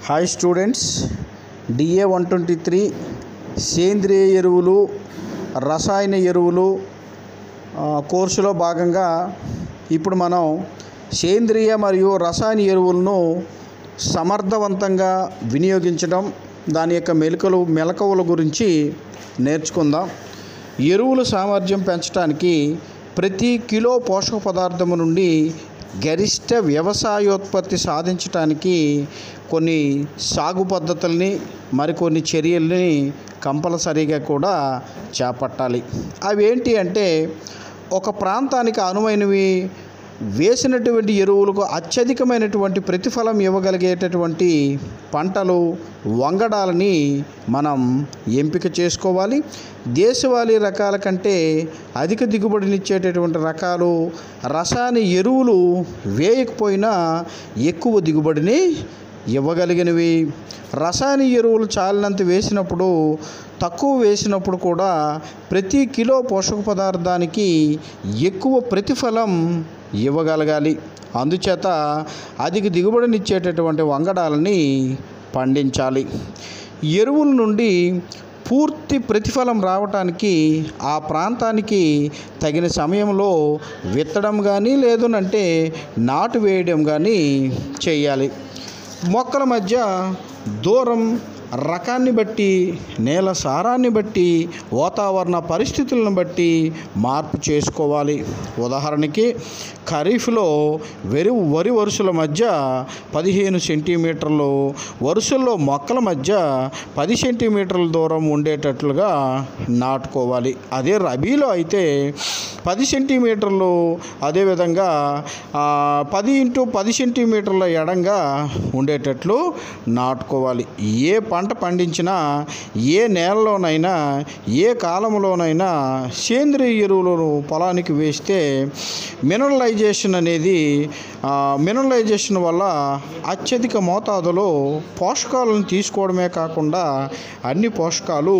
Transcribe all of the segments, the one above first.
hi students DA one twenty three సేంద్రియ ఎరువులు రసాయన ఎరువులు ఆ, కోర్సులో భాగంగా ఇప్పుడు మనం సేంద్రియ మరియు రసాయన ఎరువులను సమర్థవంతంగా వినియోగించడం దాని యొక్క మెలకలు మెలకువల గురించి నేర్చుకుందాం ఎరువుల సామర్థ్యం పెంచడానికి ప్రతి కిలో పోషక పదార్థము నుండి గరిష్ట వ్యవసాయోత్పత్తి సాధించడానికి కొన్ని సాగు పద్ధతుల్ని మరికొన్ని చర్యల్ని కంపల్సరీగా కూడా చేపట్టాలి అవి ఏంటి అంటే ఒక ప్రాంతానికి అనువైనవి వేసినటువంటి ఎరువులకు అత్యధికమైనటువంటి ప్రతిఫలం ఇవ్వగలిగేటటువంటి పంటలు వంగడాలని మనం ఎంపిక చేసుకోవాలి దేశవాళీ రకాల కంటే అధిక దిగుబడినిచ్చేటటువంటి రకాలు రసాయన ఎరువులు వేయకపోయినా ఎక్కువ దిగుబడిని ఇవ్వగలిగినవి రసాయన ఎరువులు చాలినంత వేసినప్పుడు తక్కువ వేసినప్పుడు కూడా ప్రతి కిలో పోషక పదార్థానికి ఎక్కువ ప్రతిఫలం ఇవ్వగలగాలి అందుచేత అధిక దిగుబడినిచ్చేటటువంటి వంగడాలని పండించాలి ఎరువుల నుండి పూర్తి ప్రతిఫలం రావటానికి ఆ ప్రాంతానికి తగిన సమయంలో విత్తడం కానీ లేదనంటే నాటు వేయడం కానీ చేయాలి మొక్కల మధ్య దూరం రకాన్ని బట్టి నేల సారాన్ని బట్టి వాతావరణ పరిస్థితులను బట్టి మార్పు చేసుకోవాలి ఉదాహరణకి ఖరీఫ్లో వరి వరి వరుసల మధ్య పదిహేను సెంటీమీటర్లు వరుసల్లో మొక్కల మధ్య పది సెంటీమీటర్ల దూరం ఉండేటట్లుగా నాటుకోవాలి అదే రబీలో అయితే పది సెంటీమీటర్లు అదేవిధంగా ఆ, పది ఇంటూ పది సెంటీమీటర్ల ఎడంగా ఉండేటట్లు నాటుకోవాలి ఏ పంట పండించినా ఏ నేలలోనైనా ఏ కాలంలోనైనా సేంద్రియ ఎరువులను పొలానికి వేస్తే మినరలైజేషన్ అనేది ఆ, మినరలైజేషన్ వల్ల అత్యధిక మోతాదులో పోషకాలను తీసుకోవడమే కాకుండా అన్ని పోషకాలు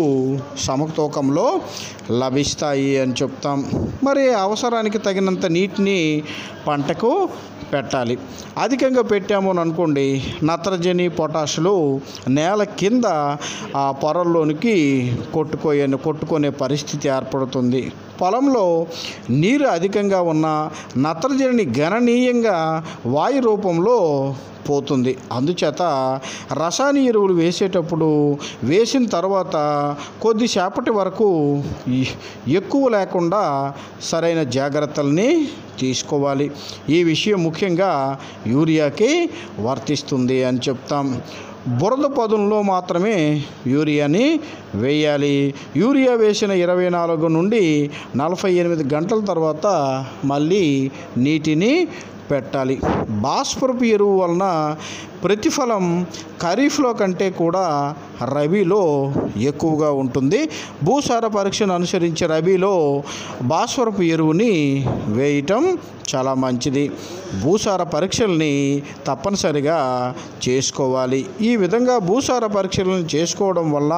సమతూకంలో లభిస్తాయి అని చెప్తాం మరి అవసరానికి తగినంత నీటిని పంటకు పెట్టాలి అధికంగా పెట్టాము అని అనుకోండి నత్రజని పొటాషులు నేల కింద ఆ పొరల్లోనికి కొట్టుకోయే కొట్టుకునే పరిస్థితి ఏర్పడుతుంది పొలంలో నీరు అధికంగా ఉన్న నత్రజనిని గణనీయంగా వాయు రూపంలో పోతుంది అందుచేత రసాయన ఎరువులు వేసేటప్పుడు వేసిన తర్వాత కొద్దిసేపటి వరకు ఈ- ఎక్కువ లేకుండా సరైన జాగ్రత్తల్ని తీసుకోవాలి ఈ విషయం ముఖ్యంగా యూరియాకి వర్తిస్తుంది అని చెప్తాం బురద పదుల్లో మాత్రమే యూరియాని వేయాలి యూరియా వేసిన ఇరవై నాలుగు నుండి నలభై ఎనిమిది గంటల తర్వాత మళ్ళీ నీటిని పెట్టాలి భాస్వరపు ఎరువు వలన ప్రతిఫలం ఖరీఫ్లో కంటే కూడా రబీలో ఎక్కువగా ఉంటుంది భూసార పరీక్షను అనుసరించి రబీలో భాస్వరపు ఎరువుని వేయటం చాలా మంచిది భూసార పరీక్షల్ని తప్పనిసరిగా చేసుకోవాలి ఈ విధంగా భూసార పరీక్షలను చేసుకోవడం వల్ల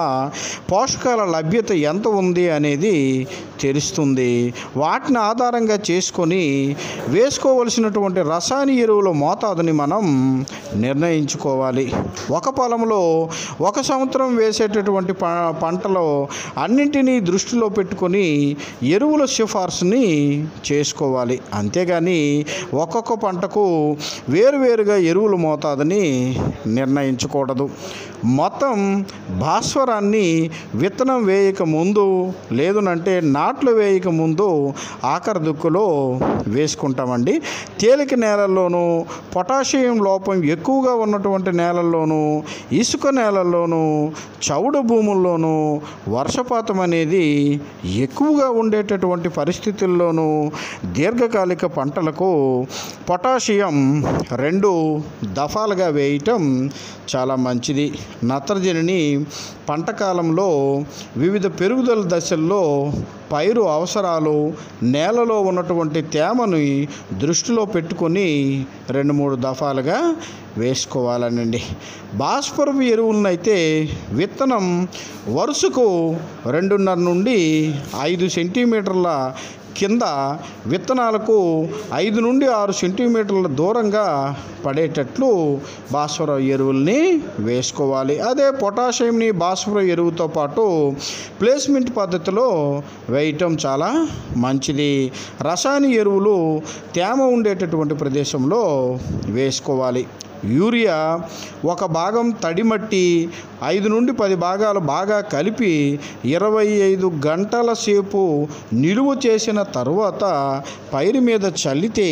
పోషకాల లభ్యత ఎంత ఉంది అనేది తెలుస్తుంది వాటిని ఆధారంగా చేసుకొని వేసుకోవలసినటువంటి రసాయన ఎరువుల మోతాదుని మనం నిర్ణయించుకోవాలి ఒక పొలంలో ఒక సంవత్సరం వేసేటటువంటి ప పంటలో అన్నింటినీ దృష్టిలో పెట్టుకొని ఎరువుల సిఫార్సుని చేసుకోవాలి అంతేగాని ఒక్కొక్క పంటకు వేరువేరుగా ఎరువుల మోతాదుని నిర్ణయించకూడదు మొత్తం భాస్వరాన్ని విత్తనం వేయక ముందు లేదునంటే నాట్లు వేయక ముందు ఆఖరి దుక్కులో వేసుకుంటామండి తేలిక నేలల్లోనూ పొటాషియం లోపం ఎక్కువగా ఉన్నటువంటి నేలల్లోనూ ఇసుక నేలల్లోనూ చౌడు భూముల్లోనూ వర్షపాతం అనేది ఎక్కువగా ఉండేటటువంటి పరిస్థితుల్లోనూ దీర్ఘకాలిక పంటలకు పొటాషియం రెండు దఫాలుగా వేయటం చాలా మంచిది నత్రజనిని పంట కాలంలో వివిధ పెరుగుదల దశల్లో పైరు అవసరాలు నేలలో ఉన్నటువంటి తేమని దృష్టిలో పెట్టుకొని రెండు మూడు దఫాలుగా వేసుకోవాలనండి భాస్వరపు ఎరువులను అయితే విత్తనం వరుసకు రెండున్నర నుండి ఐదు సెంటీమీటర్ల కింద విత్తనాలకు ఐదు నుండి ఆరు సెంటీమీటర్ల దూరంగా పడేటట్లు భాస్వర ఎరువుల్ని వేసుకోవాలి అదే పొటాషియంని భాస్వర ఎరువుతో పాటు ప్లేస్మెంట్ పద్ధతిలో వేయటం చాలా మంచిది రసాయన ఎరువులు తేమ ఉండేటటువంటి ప్రదేశంలో వేసుకోవాలి యూరియా ఒక భాగం తడి మట్టి ఐదు నుండి పది భాగాలు బాగా కలిపి ఇరవై ఐదు గంటల సేపు నిలువ చేసిన తరువాత పైరు మీద చల్లితే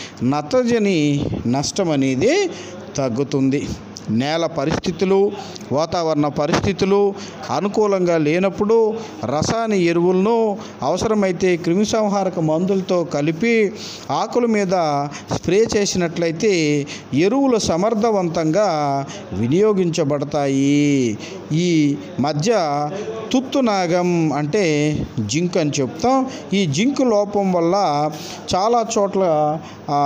నత్రజని నష్టం అనేది తగ్గుతుంది నేల పరిస్థితులు వాతావరణ పరిస్థితులు అనుకూలంగా లేనప్పుడు రసాయన ఎరువులను అవసరమైతే క్రిమిసంహారక మందులతో కలిపి ఆకుల మీద స్ప్రే చేసినట్లయితే ఎరువులు సమర్థవంతంగా వినియోగించబడతాయి ఈ మధ్య తుత్తునాగం అంటే జింక్ అని చెప్తాం ఈ జింక్ లోపం వల్ల చాలా చోట్ల ఆ,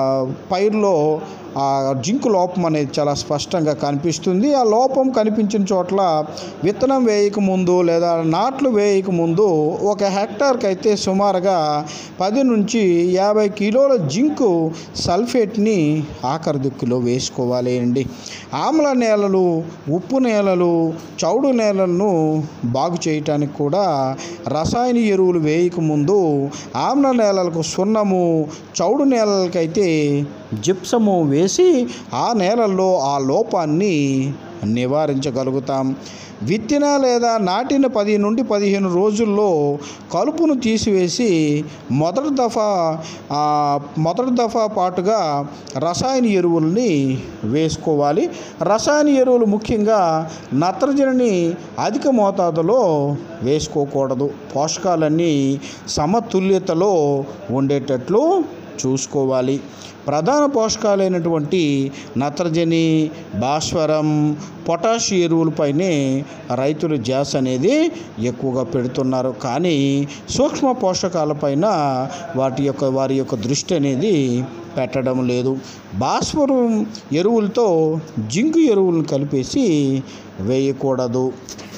పైరులో ఆ జింక్ లోపం అనేది చాలా స్పష్టంగా కనిపిస్తుంది ఆ లోపం కనిపించిన చోట్ల విత్తనం వేయక ముందు లేదా నాట్లు వేయక ముందు ఒక హెక్టార్కి అయితే సుమారుగా పది నుంచి యాభై కిలోల జింకు సల్ఫేట్ని ఆఖరి దిక్కులో వేసుకోవాలి అండి ఆమ్ల నేలలు ఉప్పు నేలలు చౌడు నేలలను బాగు చేయటానికి కూడా రసాయన ఎరువులు వేయక ముందు ఆమ్ల నేలలకు సున్నము చౌడు నేలలకైతే జిప్సము వేసి ఆ నేలల్లో ఆ లోపాన్ని నివారించగలుగుతాం విత్తిన లేదా నాటిన పది నుండి పదిహేను రోజుల్లో కలుపును తీసివేసి మొదటి దఫా ఆ, మొదటి దఫా పాటుగా రసాయన ఎరువుల్ని వేసుకోవాలి రసాయన ఎరువులు ముఖ్యంగా నత్రజనిని అధిక మోతాదులో వేసుకోకూడదు పోషకాలన్నీ సమతుల్యతలో ఉండేటట్లు చూసుకోవాలి ప్రధాన పోషకాలైనటువంటి నత్రజని భాస్వరం పొటాష్ ఎరువులపైనే రైతులు జాస్ అనేది ఎక్కువగా పెడుతున్నారు కానీ సూక్ష్మ పోషకాలపైన వాటి యొక్క వారి యొక్క దృష్టి అనేది పెట్టడం లేదు భాస్వరం ఎరువులతో జింకు ఎరువులను కలిపేసి వేయకూడదు